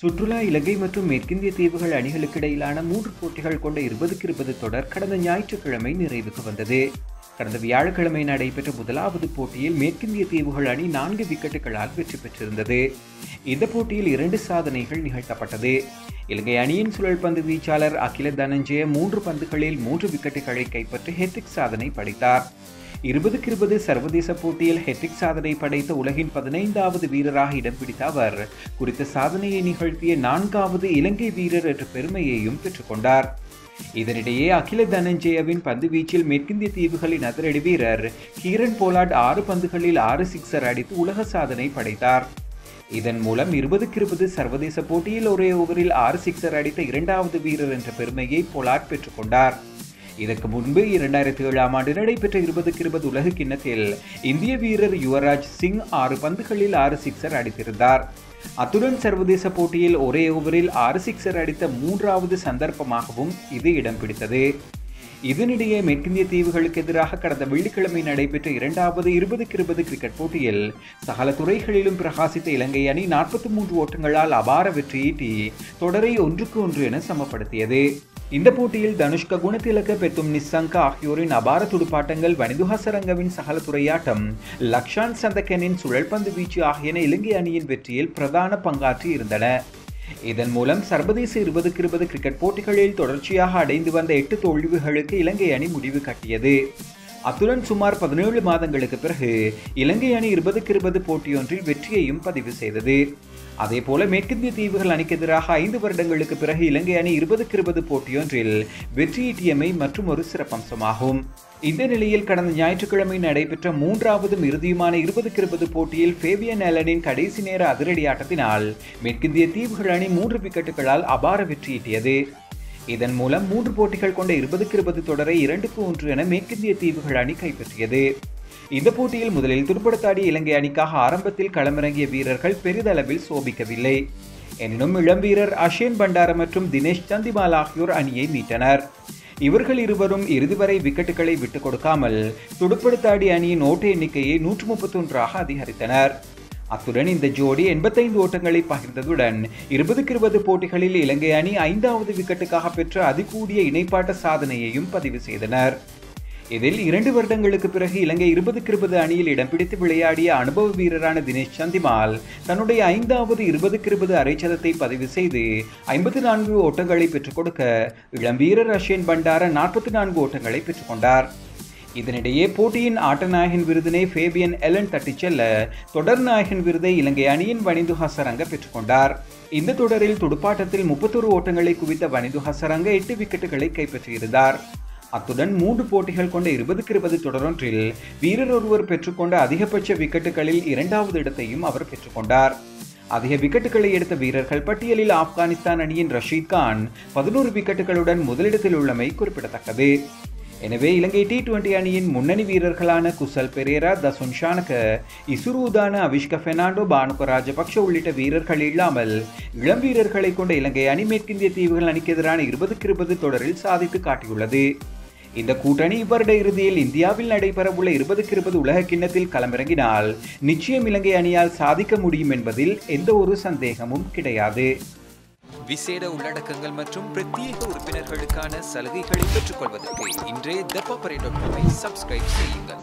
சுற்றுலா இலங்கை மற்றும் மேற்கிந்திய தீவுகள் அணிகளுக்கு இடையிலான மூன்று போட்டிகள் கொண்ட இருபதுக்கு இருபது தொடர் கடந்த ஞாயிற்றுக்கிழமை நிறைவுக்கு வந்தது கடந்த வியாழக்கிழமை நடைபெற்ற முதலாவது போட்டியில் மேற்கிந்திய தீவுகள் அணி நான்கு விக்கெட்டுகளால் வெற்றி பெற்றிருந்தது இந்த போட்டியில் இரண்டு சாதனைகள் நிகழ்த்தப்பட்டது இலங்கை அணியின் சுழல் பந்து வீச்சாளர் அகில தனஞ்சய மூன்று பந்துகளில் மூன்று விக்கெட்டுகளை கைப்பற்றி ஹெட்ரிக் சாதனை படைத்தார் இருபதுக்கு இருபது சர்வதேச போட்டியில் ஹெட்ரிக் சாதனை படைத்த உலகின் பதினைந்தாவது வீரராக இடம் பிடித்த அவர் குறித்த சாதனையை நிகழ்த்திய நான்காவது இலங்கை வீரர் என்ற பெருமையையும் பெற்றுக்கொண்டார் இதனிடையே அகில தனஞ்சயவின் பந்து வீச்சில் மேற்கிந்திய தீவுகளின் அதிரடி வீரர் கீரன் போலாட் ஆறு பந்துகளில் ஆறு சிக்ஸர் அடித்து உலக சாதனை படைத்தார் இதன் மூலம் இருபதுக்கு இருபது சர்வதேச போட்டியில் ஒரே ஓவரில் ஆறு சிக்ஸர் அடித்த இரண்டாவது வீரர் என்ற பெருமையை போலாட் பெற்றுக்கொண்டார் இதற்கு முன்பு இரண்டாயிரத்தி ஏழாம் ஆண்டு நடைபெற்ற இருபதுக்கு இருபது உலக கிண்ணத்தில் இந்திய வீரர் யுவராஜ் சிங் ஆறு பந்துகளில் ஆறு சிக்ஸர் அடித்திருந்தார் அத்துடன் சர்வதேச போட்டியில் ஒரே ஓவரில் ஆறு சிக்ஸர் அடித்த மூன்றாவது சந்தர்ப்பமாகவும் இது இடம் பிடித்தது இதனிடையே மேற்கிந்திய தீவுகளுக்கு எதிராக கடந்த வெள்ளிக்கிழமை நடைபெற்ற இரண்டாவது இருபதுக்கு இருபது கிரிக்கெட் போட்டியில் சகல துறைகளிலும் பிரகாசித்த இலங்கை அணி நாற்பத்தி மூன்று ஓட்டங்களால் அபார வெற்றியீட்டி தொடரை ஒன்றுக்கு ஒன்று என சமப்படுத்தியது இந்த போட்டியில் தனுஷ்க குணத்திலக்க பெத்தும் நிசங்க ஆகியோரின் அபார துடுப்பாட்டங்கள் வனிதுஹாசரங்கவின் சகல துறையாட்டம் லக்ஷான் சந்தக்கனின் சுழல்பந்து வீச்சு ஆகியன இலங்கை அணியின் வெற்றியில் பிரதான பங்காற்றி இருந்தன இதன் மூலம் சர்வதேச இருபதுக்கு இருபது கிரிக்கெட் போட்டிகளில் தொடர்ச்சியாக அடைந்து வந்த எட்டு தோல்விகளுக்கு இலங்கை அணி முடிவு கட்டியது அத்துடன் சுமார் பதினேழு மாதங்களுக்கு பிறகு இலங்கை அணி இருபதுக்கு இருபது போட்டியொன்றில் வெற்றியையும் பதிவு செய்தது அதேபோல மேற்கிந்திய தீவுகள் அணிக்கு எதிராக ஐந்து வருடங்களுக்கு பிறகு இலங்கை அணி இருபதுக்கு இருபது போட்டியொன்றில் வெற்றியீட்டியமை மற்றும் ஒரு சிறப்பம்சமாகும் இந்த நிலையில் கடந்த ஞாயிற்றுக்கிழமை நடைபெற்ற மூன்றாவதும் இறுதியுமான இருபதுக்கு இருபது போட்டியில் ஃபேபியன் ஆலனின் கடைசி நேர அதிரடி ஆட்டத்தினால் மேற்கிந்திய தீவுகள் அணி மூன்று விக்கெட்டுகளால் அபார வெற்றியீட்டியது இதன் மூலம் மூன்று போட்டிகள் கொண்ட இருபதுக்கு இருபது தொடரை இரண்டுக்கு ஒன்று என மேற்கிந்திய தீவுகள் அணி கைப்பற்றியது இந்த போட்டியில் முதலில் துடுப்படுத்தாடிய இலங்கை அணிக்காக ஆரம்பத்தில் களமிறங்கிய வீரர்கள் பெரிதளவில் சோபிக்கவில்லை எனினும் இளம் வீரர் அஷேன் பண்டார மற்றும் தினேஷ் சந்திமால் ஆகியோர் அணியை மீட்டனர் இவர்கள் இருவரும் இறுதி வரை விக்கெட்டுகளை விட்டுக் கொடுக்காமல் துடுப்படுத்தாடி அணியின் ஓட்ட எண்ணிக்கையை நூற்று முப்பத்தொன்றாக அதிகரித்தனர் அத்துடன் இந்த ஜோடி எண்பத்தைந்து ஓட்டங்களை பகிர்ந்ததுடன் இருபதுக்கு இருபது போட்டிகளில் இலங்கை அணி ஐந்தாவது விக்கெட்டுக்காக பெற்ற அதிகூடிய இணைப்பாட்ட சாதனையையும் பதிவு செய்தனர் இதில் இரண்டு வருடங்களுக்கு பிறகு இலங்கை இருபதுக்கு இருபது அணியில் இடம் பிடித்து விளையாடிய அனுபவ வீரரான தினேஷ் சந்திமால் தன்னுடைய ஐந்தாவது இருபதுக்கு இருபது அரைச்சதத்தை பதிவு செய்து ஐம்பத்தி நான்கு ஓட்டங்களை பெற்றுக் கொடுக்க இளம் வீரர் அஷேன் பண்டார நாற்பத்தி நான்கு ஓட்டங்களை பெற்றுக்கொண்டார் இதனிடையே போட்டியின் ஆட்டநாயகன் விருதினை ஃபேபியன் எலன் தட்டிச் செல்ல தொடர் நாயகன் விருதை இலங்கை அணியின் வனிது ஹசரங்க பெற்றுக்கொண்டார் இந்த தொடரில் துடுப்பாட்டத்தில் முப்பத்தொரு ஓட்டங்களை குவித்த வனிது ஹசரங்க எட்டு விக்கெட்டுகளை கைப்பற்றியிருந்தார் அத்துடன் மூன்று போட்டிகள் கொண்ட இருபதுக்கு இருபது தொடரொன்றில் வீரர் ஒருவர் பெற்றுக்கொண்ட அதிகபட்ச விக்கெட்டுகளில் இரண்டாவது இடத்தையும் அவர் பெற்றுக்கொண்டார் அதிக விக்கெட்டுகளை எடுத்த வீரர்கள் பட்டியலில் ஆப்கானிஸ்தான் அணியின் ரஷீத் கான் பதினோரு விக்கெட்டுகளுடன் முதலிடத்தில் உள்ளமை குறிப்பிடத்தக்கது எனவே இலங்கை டி டுவெண்டி அணியின் முன்னணி வீரர்களான குசல் பெரேரா தசுன் ஷானக இசுரூதான அவிஷ்க பெர்னாண்டோ பானுக ராஜபக்ஷ உள்ளிட்ட வீரர்கள் இல்லாமல் இளம் வீரர்களை கொண்ட இலங்கை அணி மேற்கிந்திய தீவுகள் அணிக்கு எதிரான இருபதுக்கு இருபது தொடரில் சாதித்து காட்டியுள்ளது இந்த கூட்டணி இவ்வருட இறுதியில் இந்தியாவில் நடைபெறவுள்ள இருபதுக்கு இருபது உலக கிண்ணத்தில் களமிறங்கினால் நிச்சயம் இலங்கை அணியால் சாதிக்க முடியும் என்பதில் எந்த ஒரு சந்தேகமும் கிடையாது விசேட உள்ளடக்கங்கள் மற்றும் பிரத்யேக உறுப்பினர்களுக்கான சலுகைகளை பெற்றுக்கொள்வதற்கு இன்றே தப்பாப்பரை டாட் காமை சப்ஸ்கிரைப் செய்யுங்கள்